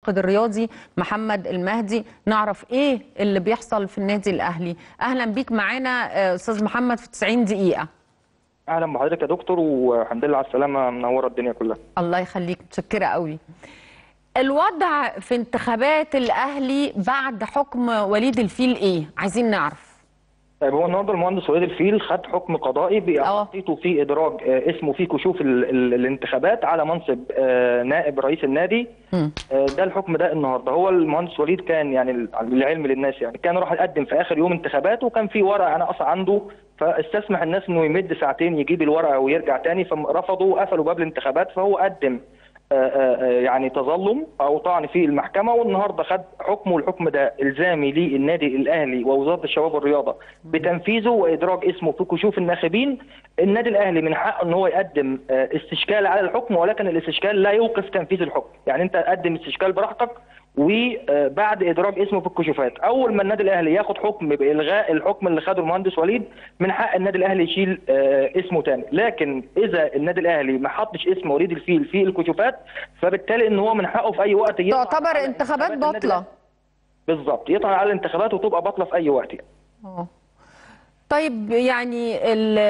الناقد الرياضي محمد المهدي نعرف ايه اللي بيحصل في النادي الاهلي اهلا بيك معانا آه، استاذ محمد في 90 دقيقه اهلا بحضرتك يا دكتور والحمد لله على السلامه منوره الدنيا كلها الله يخليك متشكره قوي الوضع في انتخابات الاهلي بعد حكم وليد الفيل ايه عايزين نعرف طيب هو النهارده المهندس وليد الفيل خد حكم قضائي باعطيته في ادراج آه، اسمه في كشوف ال ال الانتخابات على منصب آه، نائب رئيس النادي مم. آه، ده الحكم ده النهارده هو المهندس وليد كان يعني للعلم للناس يعني كان راح يقدم في اخر يوم انتخابات وكان في ورقه انا اصلا عنده فاستسمح الناس انه يمد ساعتين يجيب الورقه ويرجع تاني فرفضوا وقفلوا باب الانتخابات فهو قدم آه، آه، آه، يعني تظلم او طعن في المحكمه والنهارده خد حكمه والحكم ده الزامي للنادي الاهلي ووزاره الشباب والرياضه بتنفيذه وادراج اسمه في كشوف الناخبين النادي الاهلي من حقه ان هو يقدم آه، استشكال على الحكم ولكن الاستشكال لا يوقف تنفيذ الحكم يعني انت قدم استشكال براحتك وبعد ادراج اسمه في الكشوفات اول ما النادي الاهلي ياخد حكم بالغاء الحكم اللي خده المهندس وليد من حق النادي الاهلي يشيل آه، اسمه تاني لكن اذا النادي الاهلي ما حطش اسم وليد الفيل في الكشوفات فبالتالي ان هو من حقه في اي وقت يطعن تعتبر على انتخابات النادي باطله الأهلي. بالظبط يطعن على الانتخابات وتبقى باطله في اي وقت يعني. اه طيب يعني ال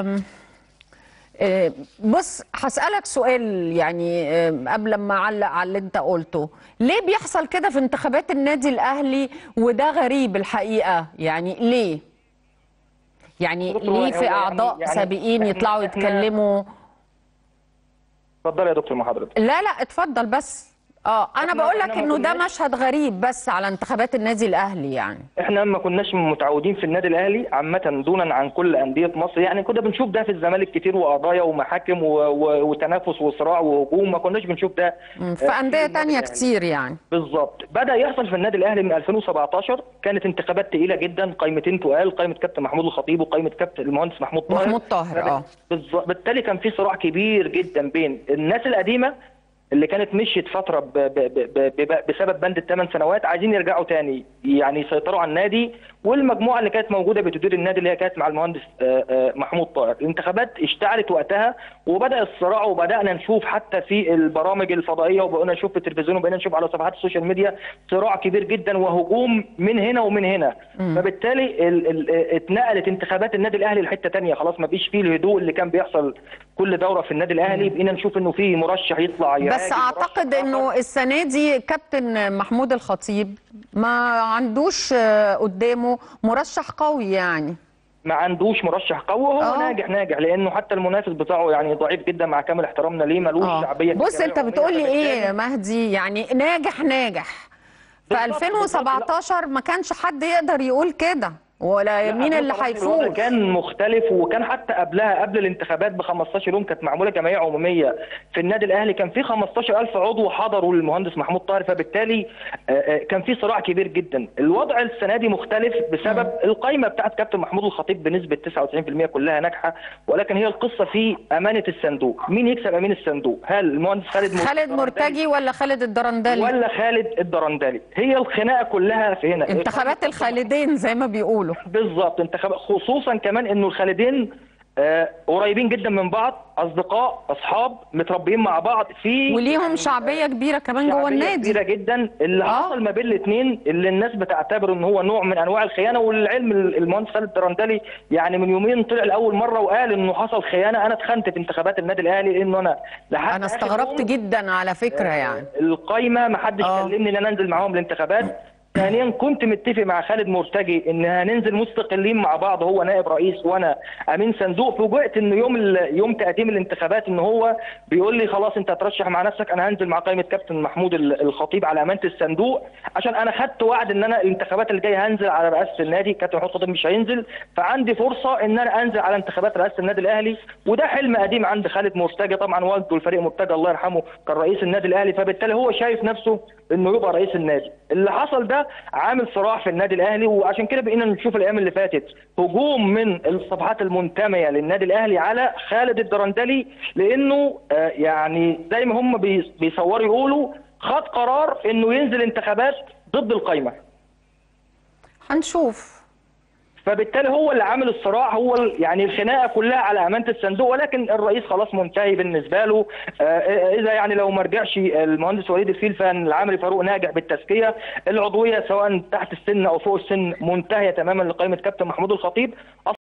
آه، بص هسألك سؤال يعني آه، قبل ما اعلق على اللي انت قلته ليه بيحصل كده في انتخابات النادي الاهلي وده غريب الحقيقة يعني ليه يعني دكتور، ليه هو في يعني- اعضاء يعني سابقين إحنا- يطلعوا إحنا- يتكلموا اتفضل يا دكتور مع حضرتك لا لا اتفضل بس اه انا إحنا- بقول لك إحنا ما انه ده كناش- مشهد غريب بس على انتخابات النادي الاهلي يعني احنا ما كناش متعودين في النادي الاهلي عامه دونا عن كل انديه مصر يعني كنا بنشوف ده في الزمالك كتير وقضايا ومحاكم و... و... وتنافس وصراع وهجوم ما كناش بنشوف ده مم، في آه، انديه النادي تانية الأهلي. كتير يعني بالظبط بدا يحصل في النادي الاهلي من 2017 كانت انتخابات تقيله جدا قائمتين تقال قائمه كابتن محمود الخطيب وقائمه كابتن المهندس محمود طاهر محمود طاهر، اه. بالظبط بالتالي كان في صراع كبير جدا بين الناس القديمه اللي كانت مشيت فتره ب ب ب ب ب بسبب بند الثمان سنوات عايزين يرجعوا تاني يعني يسيطروا على النادي والمجموعه اللي كانت موجوده بتدير النادي اللي هي كانت مع المهندس آه، آه، محمود طاهر الانتخابات اشتعلت وقتها وبدا الصراع وبدانا نشوف حتى في البرامج الفضائيه وبقينا نشوف في التلفزيون وبقينا نشوف على صفحات السوشيال ميديا صراع كبير جدا وهجوم من هنا ومن هنا فبالتالي ال ال اتنقلت انتخابات النادي الاهلي لحته تانية خلاص ما فيش فيه الهدوء اللي كان بيحصل كل دوره في النادي الاهلي بقينا نشوف انه في مرشح يطلع بس يهاجم اعتقد مرشح انه آخر. السنه دي كابتن محمود الخطيب ما عندوش آه، قدامه مرشح قوي يعني ما عندوش مرشح قوي وهو آه. ناجح ناجح لانه حتى المنافس بتاعه يعني ضعيف جدا مع كامل احترامنا ليه ملوش اه شعبيه بص كتير انت عمومية، بتقول لي ايه فبالتالي يا مهدي يعني ناجح ناجح في بالظبط، 2017 ما كانش حد يقدر يقول كده ولا لا، مين اللي 2017 الوضع هيفوز كان مختلف وكان حتى قبلها قبل الانتخابات ب 15 يوم كانت معموله جمعيه عموميه في النادي الاهلي كان في 15000 عضو حضروا للمهندس محمود طاهر فبالتالي آه، آه، كان في صراع كبير جدا الوضع السنه دي مختلف بسبب القائمه بتاعت كابتن محمود الخطيب بنسبه 99% كلها ناجحه ولكن هي القصه في امانه الصندوق مين يكسب امين الصندوق هل المهندس خالد خالد مرتجي ولا خالد الدرندلي ولا خالد الدرندلي هي الخناقه كلها في هنا انتخابات الخالدين زي ما بيقولوا بالظبط انتخاب خصوصا كمان انه الخالدين آه، قريبين جدا من بعض اصدقاء اصحاب متربيين مع بعض في وليهم شعبيه كبيره كمان جوه شعبية النادي كبيره جدا اللي آه. حصل ما بين الاثنين اللي الناس بتعتبر ان هو نوع من انواع الخيانه والعلم المهندس خالد الدرندلي يعني من يومين طلع لاول مره وقال انه حصل خيانه انا اتخنت في انتخابات النادي الاهلي لانه انا لحد انا آخر استغربت يوم جدا على فكره يعني القايمه ما حدش آه. كلمني ان انا انزل معاهم الانتخابات ثانيا كنت متفق مع خالد مرتجي ان هننزل مستقلين مع بعض هو نائب رئيس وانا امين صندوق فوجئت انه يوم ال- يوم تقديم الانتخابات ان هو بيقول لي خلاص انت هترشح مع نفسك انا هنزل مع قائمه كابتن محمود ال- الخطيب على امانه الصندوق عشان انا خدت وعد ان انا الانتخابات اللي جايه هنزل على رئاسه النادي كابتن محمود الخطيب مش هينزل فعندي فرصه ان انا انزل على انتخابات رئاسه النادي الاهلي وده حلم قديم عند خالد مرتجي طبعا والده الفريق مرتجي الله يرحمه كان رئيس النادي الاهلي فبالتالي هو شايف نفسه انه يبقى رئيس النادي اللي حصل ده عامل صراع في النادي الاهلي وعشان كده بقينا نشوف الايام اللي فاتت هجوم من الصفحات المنتميه للنادي الاهلي على خالد الدرندلي لانه آه، يعني زي ما هم بيص- بيصوروا يقولوا خد قرار انه ينزل انتخابات ضد القايمه هنشوف فبالتالي هو اللي عامل الصراع هو ال- يعني الخناقه كلها على امانه الصندوق ولكن الرئيس خلاص منتهي بالنسبه له آه، اذا يعني لو ما رجعش المهندس وليد الفيل فان العمري فاروق ناجح بالتزكيه العضويه سواء تحت السن او فوق السن منتهيه تماما لقائمه كابتن محمود الخطيب